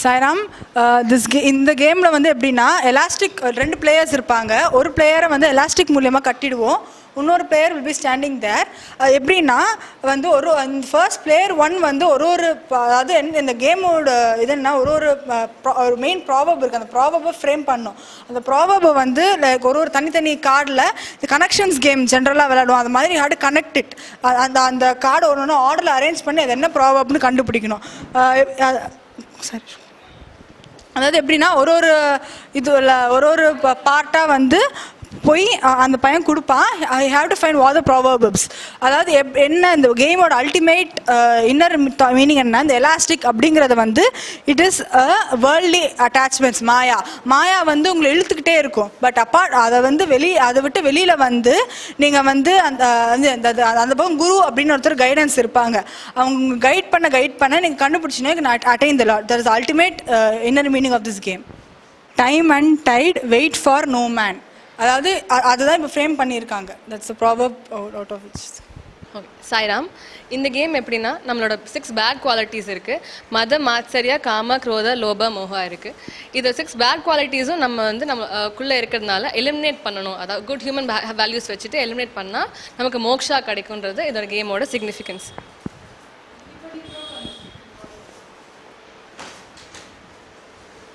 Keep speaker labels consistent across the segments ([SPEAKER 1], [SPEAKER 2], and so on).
[SPEAKER 1] Sairam this K இந்த கேமில் வந்து எப்படின்னா எலாஸ்டிக் ரெண்டு பிளேயர்ஸ் இருப்பாங்க ஒரு பிளேயரை வந்து எலாஸ்டிக் மூலியமாக கட்டிடுவோம் இன்னொரு player will be standing there எப்படின்னா வந்து ஒரு ஃபர்ஸ்ட் பிளேயர் ஒன் வந்து ஒரு ஒரு ப- அதாவது என்ன- இந்த கேமோட இது என்ன ஒரு ஒரு ப- pro- ஒரு மெயின் ப்ராபப் இருக்குது அந்த ப்ராபப்பை ஃப்ரேம் பண்ணும் அந்த ப்ராபப்பை வந்து லைக் ஒரு ஒரு தனித்தனி கார்டில் கனெக்ஷன்ஸ் கேம் ஜென்ரலாக விளையாடுவோம் அது மாதிரி ஹாடு கனெக்ட் இட் அந்த அந்த கார்டு ஒன்று ஒன்று ஆர்டரில் அரேஞ்ச் பண்ணி அது என்ன ப்ராபப்னு கண்டுபிடிக்கணும் சரி அதாவது எப்படின்னா ஒரு ஒரு இதுல ஒரு ஒரு பார்ட்டாக வந்து போய் அ- அந்த பையன் கொடுப்பான் I have to find what the proverbs அதாவது எப் என்ன இந்த கேமோட அல்டிமேட் இன்னர் மீனிங் என்ன இந்த எலாஸ்டிக் அப்படிங்கிறது வந்து it is a worldly attachments மாயா மாயா வந்து உங்களை இழுத்துக்கிட்டே இருக்கும் பட் அப்பார்ட் அதை வந்து வெளி அதை விட்டு வெளியில் வந்து நீங்கள் வந்து அந்த வந்து அந்த அந்த- அந்த பக்கம் குரு அப்படின்னு ஒருத்தர் கைடன்ஸ் இருப்பாங்க அவங்க கைட் பண்ண கைட் பண்ண நீங்கள் கண்டுபிடிச்சினா attain the lot that is ultimate inner meaning of this game time and tide wait for no man அதாவது அ- அதுதான் இப்போ ஃப்ரேம் பண்ணியிருக்காங்க that's a probable out of it's
[SPEAKER 2] okay Sairam இந்த கேம் எப்படின்னா நம்மளோட சிக்ஸ் பேட் குவாலிட்டிஸ் இருக்கு மத மாத்சரியா காம குரோத லோப மோகா இருக்கு இது சிக்ஸ் பேட் குவாலிட்டிஸும் நம்ம வந்து நம்ம அஹ், குள்ள இருக்கிறதுனால எலிமினேட் பண்ணணும் அதாவது குட் ஹியூமன் வேல்யூஸ் வச்சுட்டு எலிமினேட் பண்ணா நமக்கு மோக்ஷா கிடைக்கும்ன்றது இதோட கேமோட significance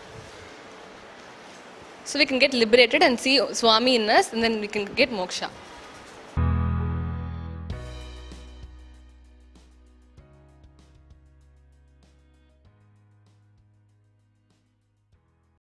[SPEAKER 2] So we can get liberated and see Swami in us, and then we can get moksha.